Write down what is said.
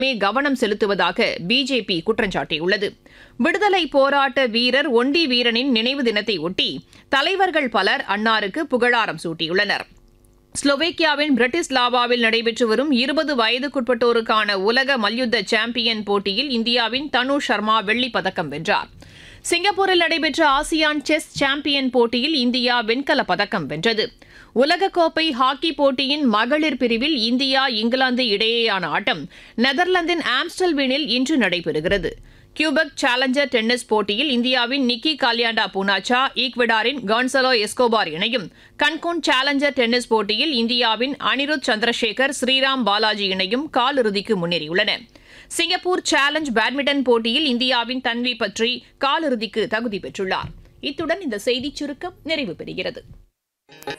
கவனம் செலுத்துவதாக பிஜேபி குற்றம் சாட்டியுள்ளது விடுதலை போராட்ட வீரர் ஒண்டி வீரனின் நினைவு தினத்தை ஒட்டி தலைவர்கள் பலர் அன்னாருக்கு புகழாரம் சூட்டியுள்ளனர் ஸ்லோவேக்கியாவின் பிரிட்டிஸ்லாவாவில் நடைபெற்று வரும் இருபது வயதுக்குட்பட்டோருக்கான உலக மல்யுத்த சாம்பியன் போட்டியில் இந்தியாவின் தனு சர்மா வெள்ளிப் பதக்கம் வென்றார் சிங்கப்பூரில் நடைபெற்ற ஆசியான் செஸ் சாம்பியன் போட்டியில் இந்தியா வெண்கலப் பதக்கம் வென்றது உலகக்கோப்பை ஹாக்கி போட்டியின் மகளிர் பிரிவில் இந்தியா இங்கிலாந்து இடையேயான ஆட்டம் நெதர்லாந்தின் ஆம்ஸ்டல்வீனில் இன்று நடைபெறுகிறது கியூபெக் சேலஞ்சர் டென்னிஸ் போட்டியில் இந்தியாவின் நிக்கி காலியாண்டா பூனாச்சா ஈக்வெடாரின் கான்சலோ எஸ்கோபார் இணையும் கன்கூன் சேலஞ்சர் டென்னிஸ் போட்டியில் இந்தியாவின் அனிருத் சந்திரசேகர் ஸ்ரீராம் பாலாஜி இணையும் காலிறுதிக்கு முன்னேறியுள்ளன சிங்கப்பூர் சேலஞ்ச் பேட்மிண்டன் போட்டியில் இந்தியாவின் தன்வி பற்றி காலிறுதிக்கு தகுதி பெற்றுள்ளார் இத்துடன் இந்த செய்திச் சுருக்கம் நிறைவு பெறுகிறது